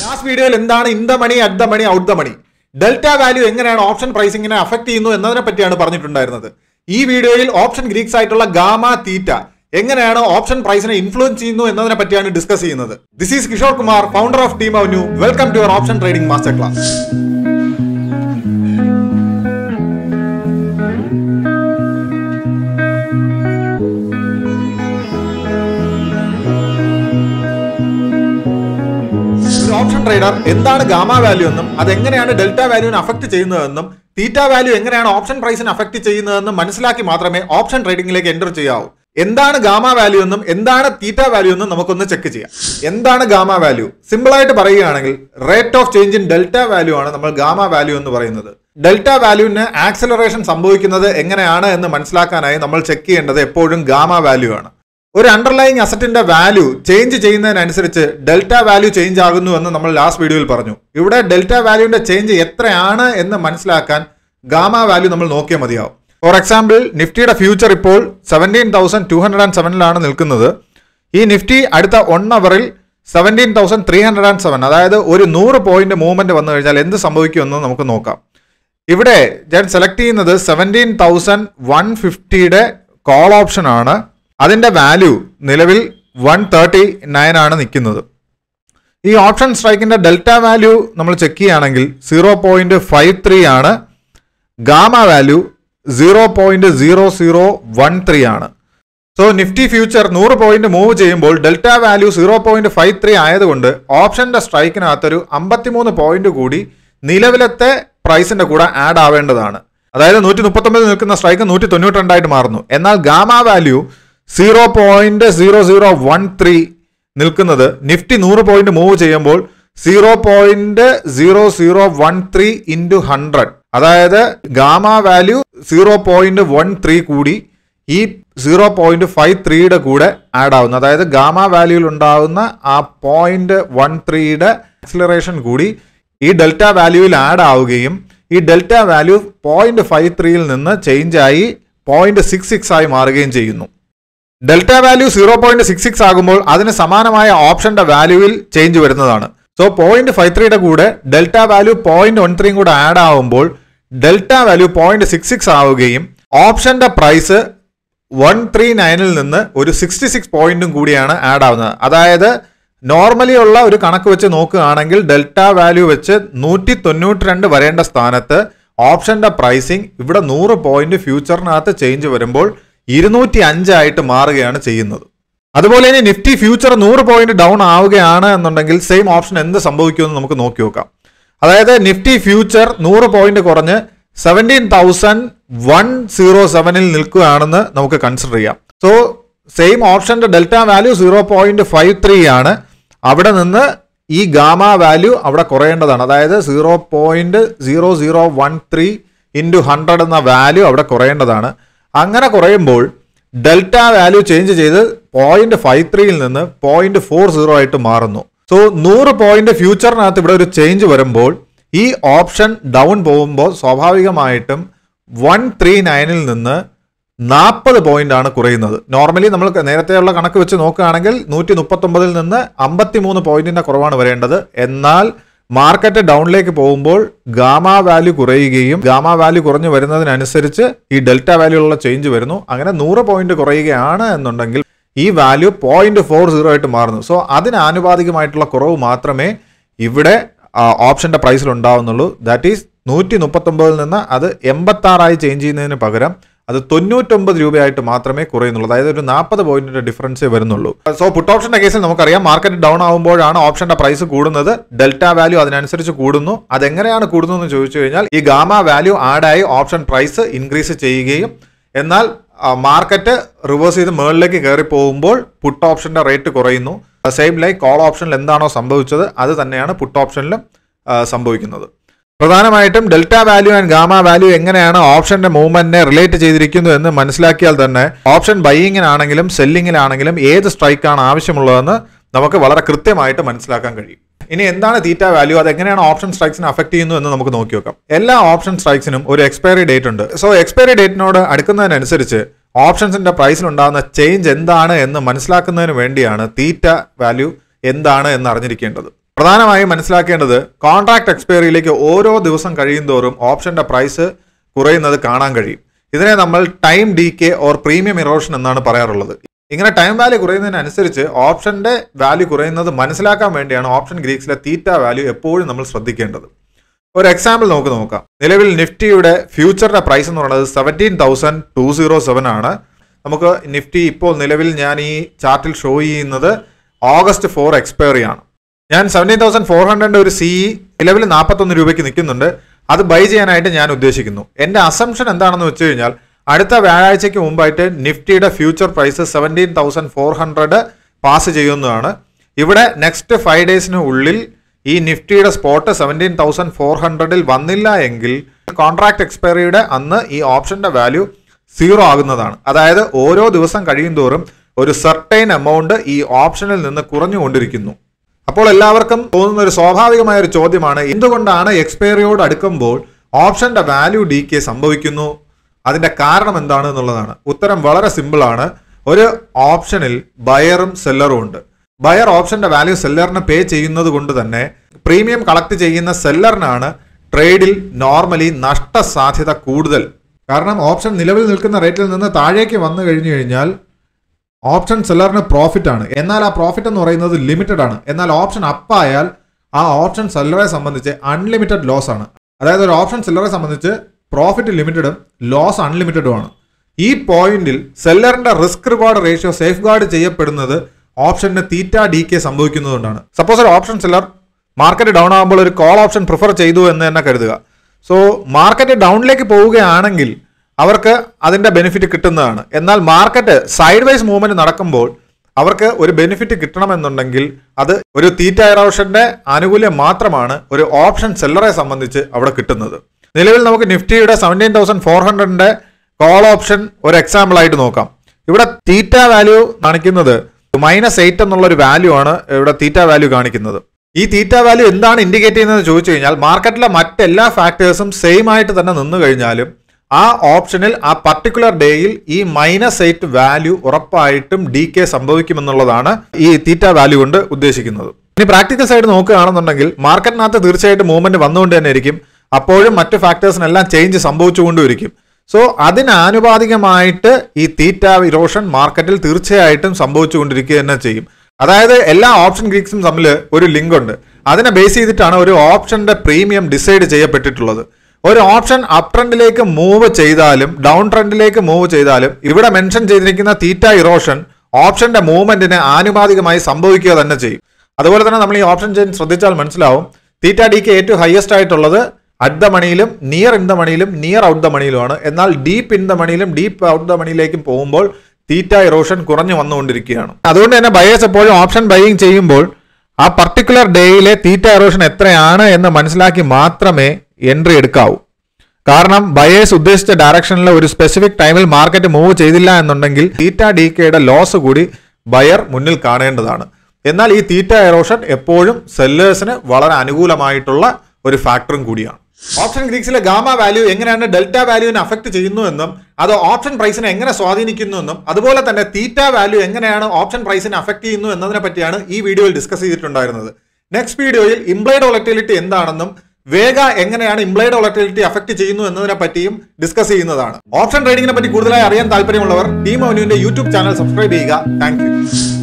last വീഡിയോയിൽ എന്താണ് in the money at the money out the money delta value എങ്ങനെയാണ് option പ്രൈസിങ്ങിനെ affect ചെയ്യുന്നു എന്നതിനെ പറ്റിയാണ് പറഞ്ഞിട്ടുണ്ടായിരുന്നത് ഈ വീഡിയോയിൽ ഓപ്ഷൻ ഗ്രീക്സ് ആയിട്ടുള്ള ഗാമ തീറ്റ എങ്ങനെയാണ് ഓപ്ഷൻ പ്രൈസിനെ ഇൻഫ്ലുവൻസ് ചെയ്യുന്നു എന്നതിനെ പറ്റിയാണ് ഡിസ്കസ് ചെയ്യുന്നത് this is Kishore Kumar founder of Team Avenue welcome to your option trading master class ഒരു ഓപ്ഷൻ ട്രേഡർ എന്താണ് ഗാമ വാല്യൂ എന്നും അതെങ്ങനെയാണ് ഡെൽറ്റ വാല്യൂവിനെ അഫക്ട് ചെയ്യുന്നതെന്നും തീറ്റ വാല്യൂ എങ്ങനെയാണ് ഓപ്ഷൻ പ്രൈസിനെ അഫക്ട് ചെയ്യുന്നതെന്നും മനസ്സിലാക്കി മാത്രമേ ഓപ്ഷൻ ട്രേഡിംഗിലേക്ക് എൻ്റർ ചെയ്യാവൂ എന്താണ് ഗാമ വാല്യൂ എന്നും എന്താണ് തീറ്റ വാല്യൂ എന്നും നമുക്കൊന്ന് ചെക്ക് ചെയ്യാം എന്താണ് ഗാമ വാല്യൂ സിമ്പിൾ ആയിട്ട് പറയുകയാണെങ്കിൽ rate of change in delta value ആണ് നമ്മൾ ഗാമ വാല്യൂ എന്ന് പറയുന്നത് ഡെൽറ്റ വാല്യൂവിന് ആക്സലറേഷൻ സംഭവിക്കുന്നത് എങ്ങനെയാണ് എന്ന് മനസ്സിലാക്കാനായി നമ്മൾ ചെക്ക് ചെയ്യേണ്ടത് എപ്പോഴും ഗാമ വാല്യൂ ആണ് ഒരു അണ്ടർലൈങ് അസറ്റിന്റെ വാല്യൂ ചേഞ്ച് ചെയ്യുന്നതിനനുസരിച്ച് ഡെൽറ്റ വാല്യൂ ചേഞ്ച് ആകുന്നു എന്ന് നമ്മൾ ലാസ്റ്റ് വീഡിയോയിൽ പറഞ്ഞു ഇവിടെ ഡെൽറ്റ വാല്യൂവിന്റെ ചേഞ്ച് എത്രയാണ് എന്ന് മനസ്സിലാക്കാൻ ഗാമ വാല്യൂ നമ്മൾ നോക്കിയാൽ മതിയാവും ഫോർ എക്സാമ്പിൾ നിഫ്റ്റിയുടെ ഫ്യൂച്ചർ ഇപ്പോൾ seventeen thousand two hundred and സെവനിലാണ് നിൽക്കുന്നത് ഈ നിഫ്റ്റി അടുത്ത വൺ അവറിൽ seventeen thousand three hundred and seven അതായത് ഒരു നൂറ് പോയിന്റ് മൂവ്മെന്റ് വന്നു കഴിഞ്ഞാൽ എന്ത് സംഭവിക്കുമെന്ന് നമുക്ക് നോക്കാം ഇവിടെ ഞാൻ സെലക്ട് ചെയ്യുന്നത് സെവൻറ്റീൻ തൗസൻഡ് വൺ ഫിഫ്റ്റിയുടെ കോൾ ഓപ്ഷൻ ആണ് അതിന്റെ വാല്യൂ നിലവിൽ വൺ തേർട്ടി നയൻ ആണ് നിൽക്കുന്നത് ഈ ഓപ്ഷൻ സ്ട്രൈക്കിന്റെ ഡെൽറ്റ വാല്യൂ നമ്മൾ ചെക്ക് ചെയ്യുകയാണെങ്കിൽ സീറോ പോയിന്റ് ഫൈവ് ത്രീ ആണ് gamma value zero point zero zero one three ആണ് സോ നിഫ്റ്റി ഫ്യൂച്ചർ നൂറ് പോയിന്റ് മൂവ് ചെയ്യുമ്പോൾ delta value zero point five three ആയതുകൊണ്ട് ഓപ്ഷന്റെ സ്ട്രൈക്കിനകത്തൊരു അമ്പത്തിമൂന്ന് പോയിന്റ് കൂടി നിലവിലത്തെ പ്രൈസിന്റെ കൂടെ ആഡ് ആവേണ്ടതാണ് അതായത് നൂറ്റി മുപ്പത്തൊമ്പത് നിൽക്കുന്ന സ്ട്രൈക്ക് നൂറ്റി തൊണ്ണൂറ്റി രണ്ടായിട്ട് മാറുന്നു എന്നാൽ gamma value zero point zero zero one three നിൽക്കുന്നത് നിഫ്റ്റി നൂറ് പോയിന്റ് മൂവ് ചെയ്യുമ്പോൾ zero point zero zero one three into hundred അതായത് gamma value zero point one three കൂടി ഈ സീറോ പോയിന്റ് ഫൈവ് ത്രീയുടെ കൂടെ ആഡ് ആവുന്നു അതായത് ഗാമ വാല്യൂയിൽ ഉണ്ടാവുന്ന ആ പോയിന്റ് വൺ ത്രീയുടെ ആക്സിലറേഷൻ കൂടി ഈ ഡെൽറ്റ വാല്യൂവിൽ ആഡ് ആവുകയും ഈ ഡെൽറ്റ വാല്യൂ പോയിന്റ് ഫൈവ് ത്രീയിൽ നിന്ന് ചേഞ്ച് ആയി പോയിന്റ് സിക്സ് സിക്സ് ആയി മാറുകയും ചെയ്യുന്നു delta value zero point six six ആകുമ്പോൾ അതിന് സമാനമായ ഓപ്ഷന്റെ വാല്യൂവിൽ ചേഞ്ച് വരുന്നതാണ് സോ പോയിന്റ് ഫൈവ് ത്രീയുടെ കൂടെ ഡെൽറ്റ വാല്യൂ പോയിന്റ് വൺ ത്രീയും കൂടെ ആഡ് ആവുമ്പോൾ delta value point six six ആവുകയും ഓപ്ഷന്റെ പ്രൈസ് വൺ ത്രീ നയനിൽ നിന്ന് ഒരു സിക്സ്റ്റി സിക്സ് പോയിന്റും കൂടിയാണ് ആഡ് ആവുന്നത് അതായത് നോർമലി ഉള്ള ഒരു കണക്ക് വെച്ച് നോക്കുകയാണെങ്കിൽ ഡെൽറ്റ വാല്യൂ വെച്ച് നൂറ്റി തൊണ്ണൂറ്റി രണ്ട് വരേണ്ട സ്ഥാനത്ത് ഓപ്ഷന്റെ പ്രൈസിങ് ഇവിടെ നൂറ് പോയിന്റ് ഫ്യൂച്ചറിനകത്ത് ചേഞ്ച് വരുമ്പോൾ ഇരുന്നൂറ്റി അഞ്ചായിട്ട് മാറുകയാണ് ചെയ്യുന്നത് അതുപോലെ ഇനി നിഫ്റ്റി ഫ്യൂച്ചർ നൂറ് പോയിന്റ് ഡൗൺ ആവുകയാണ് എന്നുണ്ടെങ്കിൽ സെയിം ഓപ്ഷൻ എന്ത് സംഭവിക്കുമെന്ന് നമുക്ക് നോക്കി നോക്കാം അതായത് നിഫ്റ്റി ഫ്യൂച്ചർ നൂറ് പോയിന്റ് കുറഞ്ഞ് സെവൻറ്റീൻ തൗസൻഡ് വൺ സീറോ സെവനിൽ നിൽക്കുകയാണെന്ന് നമുക്ക് കൺസിഡർ ചെയ്യാം സോ സെയിം ഓപ്ഷന്റെ delta value zero point five three ആണ് അവിടെ നിന്ന് ഈ ഗാമ വാല്യൂ അവിടെ കുറയേണ്ടതാണ് അതായത് zero point zero zero one three into hundred എന്ന വാല്യൂ അവിടെ കുറയേണ്ടതാണ് അങ്ങനെ കുറയുമ്പോൾ ഡെൽറ്റ വാല്യൂ ചേഞ്ച് ചെയ്ത് പോയിന്റ് ഫൈവ് ത്രീയിൽ നിന്ന് പോയിന്റ് ഫോർ സീറോ ആയിട്ട് മാറുന്നു സോ നൂറ് പോയിന്റ് ഫ്യൂച്ചറിനകത്ത് ഇവിടെ ഒരു ചേഞ്ച് വരുമ്പോൾ ഈ ഓപ്ഷൻ ഡൗൺ പോകുമ്പോൾ സ്വാഭാവികമായിട്ടും വൺ ത്രീ നയനിൽ നിന്ന് നാൽപ്പത് പോയിന്റ് ആണ് കുറയുന്നത് നോർമലി നമ്മൾ നേരത്തെയുള്ള കണക്ക് വെച്ച് നോക്കുകയാണെങ്കിൽ നൂറ്റി മുപ്പത്തൊമ്പതിൽ നിന്ന് അമ്പത്തി മൂന്ന് പോയിന്റിന്റെ കുറവാണ് വരേണ്ടത് എന്നാൽ മാർക്കറ്റ് ഡൗണിലേക്ക് പോകുമ്പോൾ ഗാമ വാല്യൂ കുറയുകയും ഗാമ വാല്യൂ കുറഞ്ഞു വരുന്നതിനനുസരിച്ച് ഈ ഡെൽറ്റ വാല്യൂലുള്ള ചേഞ്ച് വരുന്നു അങ്ങനെ നൂറ് പോയിന്റ് കുറയുകയാണ് എന്നുണ്ടെങ്കിൽ ഈ വാല്യൂ പോയിന്റ് ഫോർ സീറോ ആയിട്ട് മാറുന്നു സോ അതിന് ആനുപാതികമായിട്ടുള്ള കുറവ് മാത്രമേ ഇവിടെ ഓപ്ഷന്റെ പ്രൈസിൽ ഉണ്ടാവുന്നുള്ളൂ ദാറ്റ് ഈസ് നൂറ്റി മുപ്പത്തൊമ്പതിൽ നിന്ന് അത് എൺപത്തി ആറായി ചേഞ്ച് ചെയ്യുന്നതിന് പകരം അത് തൊണ്ണൂറ്റൊമ്പത് രൂപയായിട്ട് മാത്രമേ കുറയുന്നുള്ളൂ അതായത് ഒരു നാൽപ്പത് പോയിന്റിന്റെ ഡിഫറൻസേ വരുന്നുള്ളൂ സോ പുട്ട് ഓപ്ഷന്റെ കേസിൽ നമുക്കറിയാം മാർക്കറ്റ് ഡൗൺ ആകുമ്പോഴാണ് ഓപ്ഷന്റെ പ്രൈസ് കൂടുന്നത് ഡെൽറ്റ വാല്യൂ അതിനനുസരിച്ച് കൂടുന്നു അതെങ്ങനെയാണ് കൂടുന്നതെന്ന് ചോദിച്ചു കഴിഞ്ഞാൽ ഈ ഗാമ വാല്യൂ ആഡായി ഓപ്ഷൻ പ്രൈസ് ഇൻക്രീസ് ചെയ്യുകയും എന്നാൽ മാർക്കറ്റ് റിവേഴ്സ് ചെയ്ത് മുകളിലേക്ക് കയറി പോകുമ്പോൾ പുട്ട് ഓപ്ഷന്റെ റേറ്റ് കുറയുന്നു സെയിം ലൈക്ക് കോൾ ഓപ്ഷനിൽ എന്താണോ സംഭവിച്ചത് അത് തന്നെയാണ് പുട്ട് ഓപ്ഷനിലും സംഭവിക്കുന്നത് പ്രധാനമായിട്ടും delta value and gamma value എങ്ങനെയാണ് ഓപ്ഷന്റെ മൂവ്മെന്റിനെ റിലേറ്റ് ചെയ്തിരിക്കുന്നു എന്ന് മനസ്സിലാക്കിയാൽ തന്നെ ഓപ്ഷൻ ബൈയിങ്ങിനാണെങ്കിലും സെല്ലിങ്ങിലാണെങ്കിലും ഏത് സ്ട്രൈക്കാണ് ആവശ്യമുള്ളതെന്ന് നമുക്ക് വളരെ കൃത്യമായിട്ട് മനസ്സിലാക്കാൻ കഴിയും ഇനി എന്താണ് തീറ്റ വാല്യൂ അത് എങ്ങനെയാണ് ഓപ്ഷൻ സ്ട്രൈക്സിനെ അഫക്ട് ചെയ്യുന്നു എന്ന് നമുക്ക് നോക്കി നോക്കാം എല്ലാ ഓപ്ഷൻ സ്ട്രൈക്സിനും ഒരു എക്സ്പയറി ഡേറ്റ് ഉണ്ട് സോ എക്സ്പയറി ഡേറ്റിനോട് അടുക്കുന്നതിനനുസരിച്ച് ഓപ്ഷൻസിന്റെ പ്രൈസിൽ ഉണ്ടാകുന്ന ചേഞ്ച് എന്താണ് എന്ന് മനസ്സിലാക്കുന്നതിന് വേണ്ടിയാണ് തീറ്റ വാല്യൂ എന്താണ് എന്ന് അറിഞ്ഞിരിക്കേണ്ടത് പ്രധാനമായും മനസ്സിലാക്കേണ്ടത് കോൺട്രാക്ട് എക്സ്പയറിയിലേക്ക് ഓരോ ദിവസം കഴിയുന്തോറും ഓപ്ഷന്റെ പ്രൈസ് കുറയുന്നത് കാണാൻ കഴിയും ഇതിനെ നമ്മൾ time decay or premium erosion എന്നാണ് പറയാറുള്ളത് ഇങ്ങനെ ടൈം വാല്യൂ കുറയുന്നതിനനുസരിച്ച് ഓപ്ഷന്റെ വാല്യൂ കുറയുന്നത് മനസ്സിലാക്കാൻ വേണ്ടിയാണ് ഓപ്ഷൻ ഗ്രീക്സിലെ തീറ്റ വാല്യൂ എപ്പോഴും നമ്മൾ ശ്രദ്ധിക്കേണ്ടത് ഒരു എക്സാമ്പിൾ നമുക്ക് നോക്കാം നിലവിൽ നിഫ്റ്റിയുടെ ഫ്യൂച്ചറിന്റെ പ്രൈസ് എന്ന് പറയുന്നത് seventeen thousand two zero seven ആണ് നമുക്ക് നിഫ്റ്റി ഇപ്പോൾ നിലവിൽ ഞാൻ ഈ ചാർട്ടിൽ ഷോ ചെയ്യുന്നത് ഓഗസ്റ്റ് ഫോർ എക്സ്പയറി ആണ് ഞാൻ സെവൻറ്റീൻ തൗസൻഡ് ഫോർ ഹൺഡ്രഡിന്റെ ഒരു സി നിലവിൽ നാൽപ്പത്തൊന്ന് രൂപയ്ക്ക് നിൽക്കുന്നുണ്ട് അത് ബൈ ചെയ്യാനായിട്ട് ഞാൻ ഉദ്ദേശിക്കുന്നു എൻ്റെ അസംഷൻ എന്താണെന്ന് വെച്ച് കഴിഞ്ഞാൽ അടുത്ത വ്യാഴാഴ്ചയ്ക്ക് മുമ്പായിട്ട് നിഫ്റ്റിയുടെ future price seventeen thousand four hundred pass ചെയ്യുന്നതാണ് ഇവിടെ നെക്സ്റ്റ് ഫൈവ് ഡേയ്സിന് ഉള്ളിൽ ഈ നിഫ്റ്റിയുടെ സ്പോട്ട് സെവൻറ്റീൻ തൗസൻഡ് ഫോർ ഹൺഡ്രഡിൽ വന്നില്ല എങ്കിൽ കോൺട്രാക്ട് എക്സ്പയറിയുടെ അന്ന് ഈ ഓപ്ഷന്റെ വാല്യൂ സീറോ ആകുന്നതാണ് അതായത് ഓരോ ദിവസം കഴിയുന്തോറും ഒരു സർട്ടൈൻ എമൗണ്ട് ഈ ഓപ്ഷനിൽ നിന്ന് കുറഞ്ഞുകൊണ്ടിരിക്കുന്നു അപ്പോൾ എല്ലാവർക്കും തോന്നുന്ന ഒരു സ്വാഭാവികമായ ഒരു ചോദ്യമാണ് എന്തുകൊണ്ടാണ് എക്സ്പയറിയോട് അടുക്കുമ്പോൾ ഓപ്ഷന്റെ വാല്യൂ ഡി കെ സംഭവിക്കുന്നു അതിന്റെ കാരണം എന്താണ് എന്നുള്ളതാണ് ഉത്തരം വളരെ സിമ്പിൾ ആണ് ഒരു ഓപ്ഷനിൽ ബയറും സെല്ലറും ഉണ്ട് ബയർ ഓപ്ഷന്റെ വാല്യൂ സെല്ലറിന് പേ ചെയ്യുന്നത് കൊണ്ട് തന്നെ പ്രീമിയം കളക്ട് ചെയ്യുന്ന സെല്ലറിനാണ് ട്രേഡിൽ നോർമലി നഷ്ടസാധ്യത കൂടുതൽ കാരണം ഓപ്ഷൻ നിലവിൽ നിൽക്കുന്ന റേറ്റിൽ നിന്ന് താഴേക്ക് വന്നു കഴിഞ്ഞു കഴിഞ്ഞാൽ ഓപ്ഷൻ സെല്ലറിന് പ്രോഫിറ്റ് ആണ് എന്നാൽ ആ പ്രോഫിറ്റ് എന്ന് പറയുന്നത് ലിമിറ്റഡ് ആണ് എന്നാൽ ഓപ്ഷൻ അപ്പായാൽ ആ ഓപ്ഷൻ സെല്ലറെ സംബന്ധിച്ച് അൺലിമിറ്റഡ് ലോസ് ആണ് അതായത് ഒരു ഓപ്ഷൻ സെല്ലറെ സംബന്ധിച്ച് പ്രോഫിറ്റ് ലിമിറ്റഡും ലോസ് അൺലിമിറ്റഡും ആണ് ഈ പോയിന്റിൽ സെല്ലറിന്റെ risk reward ratio safeguard ചെയ്യപ്പെടുന്നത് ഓപ്ഷന് തീറ്റ ഡി കെ സംഭവിക്കുന്നതുകൊണ്ടാണ് സപ്പോസ് ഒരു ഓപ്ഷൻ സെല്ലർ മാർക്കറ്റ് ഡൗൺ ആകുമ്പോൾ ഒരു കോൾ ഓപ്ഷൻ പ്രിഫർ ചെയ്തു എന്ന് തന്നെ കരുതുക സോ മാർക്കറ്റ് ഡൗണിലേക്ക് പോവുകയാണെങ്കിൽ അവർക്ക് അതിന്റെ ബെനിഫിറ്റ് കിട്ടുന്നതാണ് എന്നാൽ മാർക്കറ്റ് സൈഡ് വൈസ് മൂവ്മെന്റ് നടക്കുമ്പോൾ അവർക്ക് ഒരു ബെനിഫിറ്റ് കിട്ടണമെന്നുണ്ടെങ്കിൽ അത് ഒരു തീറ്റ എറോഷന്റെ ആനുകൂല്യം മാത്രമാണ് ഒരു ഓപ്ഷൻ സെല്ലറെ സംബന്ധിച്ച് അവിടെ കിട്ടുന്നത് നിലവിൽ നമുക്ക് നിഫ്റ്റിയുടെ സെവൻറ്റീൻ തൗസൻഡ് ഫോർ ഹൺഡ്രഡിന്റെ കോൾ ഓപ്ഷൻ ഒരു എക്സാമ്പിൾ ആയിട്ട് നോക്കാം ഇവിടെ തീറ്റ വാല്യൂ കാണിക്കുന്നത് മൈനസ് എയ്റ്റ് എന്നുള്ള ഒരു വാല്യൂ ആണ് ഇവിടെ തീറ്റ വാല്യൂ കാണിക്കുന്നത് ഈ തീറ്റ വാല്യൂ എന്താണ് ഇൻഡിക്കേറ്റ് ചെയ്യുന്നത് ചോദിച്ചു കഴിഞ്ഞാൽ മാർക്കറ്റിലെ മറ്റെല്ലാ ഫാക്ടേഴ്സും സെയിം ആയിട്ട് തന്നെ നിന്ന് കഴിഞ്ഞാലും ആ ഓപ്ഷനിൽ ആ പർട്ടിക്കുലർ ഡേയിൽ ഈ മൈനസ് എയ്റ്റ് വാല്യൂ ഉറപ്പായിട്ടും ഡി കെ സംഭവിക്കുമെന്നുള്ളതാണ് ഈ തീറ്റ വാല്യൂ കൊണ്ട് ഉദ്ദേശിക്കുന്നത് ഇനി പ്രാക്ടിക്കൽ സൈഡ് നോക്കുകയാണെന്നുണ്ടെങ്കിൽ മാർക്കറ്റിനകത്ത് തീർച്ചയായിട്ടും മൂവ്മെന്റ് വന്നുകൊണ്ട് തന്നെ ഇരിക്കും അപ്പോഴും മറ്റു ഫാക്ടേഴ്സിനെല്ലാം ചേഞ്ച് സംഭവിച്ചുകൊണ്ടിരിക്കും സോ അതിനാനുപാതികമായിട്ട് ഈ തീറ്റ ഇറോഷൻ മാർക്കറ്റിൽ തീർച്ചയായിട്ടും സംഭവിച്ചുകൊണ്ടിരിക്കുക തന്നെ ചെയ്യും അതായത് എല്ലാ ഓപ്ഷൻ ഗ്രീക്സും തമ്മിൽ ഒരു ലിങ്ക് ഉണ്ട് അതിനെ ബേസ് ചെയ്തിട്ടാണ് ഒരു ഓപ്ഷന്റെ പ്രീമിയം ഡിസൈഡ് ചെയ്യപ്പെട്ടിട്ടുള്ളത് ഒരു ഓപ്ഷൻ അപ് ട്രെൻഡിലേക്ക് മൂവ് ചെയ്താലും ഡൗൺ ട്രെൻഡിലേക്ക് മൂവ് ചെയ്താലും ഇവിടെ മെൻഷൻ ചെയ്തിരിക്കുന്ന തീറ്റ ഇറോഷൻ ഓപ്ഷന്റെ മൂവ്മെന്റിന് ആനുപാതികമായി സംഭവിക്കുക തന്നെ ചെയ്യും അതുപോലെ തന്നെ നമ്മൾ ഈ ഓപ്ഷൻ ചെയിൻ ശ്രദ്ധിച്ചാൽ മനസ്സിലാവും തീറ്റ ഡിക്ക് ഏറ്റവും ഹയസ്റ്റ് ആയിട്ടുള്ളത് അറ്റ് ദ മണിയിലും നിയർ ഇൻ ദ മണിയിലും നിയർ ഔട്ട് ദ മണിയിലുമാണ് എന്നാൽ ഡീപ്പ് ഇൻ ദ മണിയിലും ഡീപ്പ് ഔട്ട് ദ മണിയിലേക്കും പോകുമ്പോൾ തീറ്റ ഇറോഷൻ കുറഞ്ഞു വന്നുകൊണ്ടിരിക്കുകയാണ് അതുകൊണ്ട് തന്നെ ബയേഴ്സ് എപ്പോഴും ഓപ്ഷൻ ബൈയിങ് ചെയ്യുമ്പോൾ ആ പർട്ടിക്കുലർ ഡേയിലെ തീറ്റ ഇറോഷൻ എത്രയാണ് എന്ന് മനസ്സിലാക്കി മാത്രമേ എൻട്രി എടുക്കാവൂ കാരണം ബയേഴ്സ് ഉദ്ദേശിച്ച ഡയറക്ഷനിൽ ഒരു സ്പെസിഫിക് ടൈമിൽ മാർക്കറ്റ് മൂവ് ചെയ്തില്ല എന്നുണ്ടെങ്കിൽ തീറ്റ ഡി കെയുടെ ലോസ് കൂടി ബയർ മുന്നിൽ കാണേണ്ടതാണ് എന്നാൽ ഈ തീറ്റ എറോഷൻ എപ്പോഴും സെല്ലേഴ്സിന് വളരെ അനുകൂലമായിട്ടുള്ള ഒരു ഫാക്ടറും കൂടിയാണ് ഓപ്ഷൻ ഗ്രീക്സിലെ ഗാമ വാല്യൂ എങ്ങനെയാണ് ഡെൽറ്റ വാല്യൂവിനെ അഫക്ട് ചെയ്യുന്നു എന്നും അത് ഓപ്ഷൻ പ്രൈസിനെ എങ്ങനെ സ്വാധീനിക്കുന്നു എന്നും അതുപോലെ തന്നെ തീറ്റ വാല്യൂ എങ്ങനെയാണ് ഓപ്ഷൻ പ്രൈസിനെ അഫക്ട് ചെയ്യുന്നു എന്നതിനെ പറ്റിയാണ് ഈ വീഡിയോയിൽ ഡിസ്കസ് ചെയ്തിട്ടുണ്ടായിരുന്നത് നെക്സ്റ്റ് വീഡിയോയിൽ ഇംപ്ലൈഡ് വോളറ്റിലിറ്റി എന്താണെന്നും വേഗ എങ്ങനെയാണ് ഇംപ്ലൈഡ് വോളറ്റിലിറ്റി അഫക്ട് ചെയ്യുന്നു എന്നതിനെ പറ്റിയും ഡിസ്കസ് ചെയ്യുന്നതാണ് ഓപ്ഷൻ ട്രേഡിങ്ങിനെ പറ്റി കൂടുതലായി അറിയാൻ താല്പര്യമുള്ളവർ ടീം അവനുവിന്റെ യൂട്യൂബ് ചാനൽ സബ്സ്ക്രൈബ് ചെയ്യുക താങ്ക്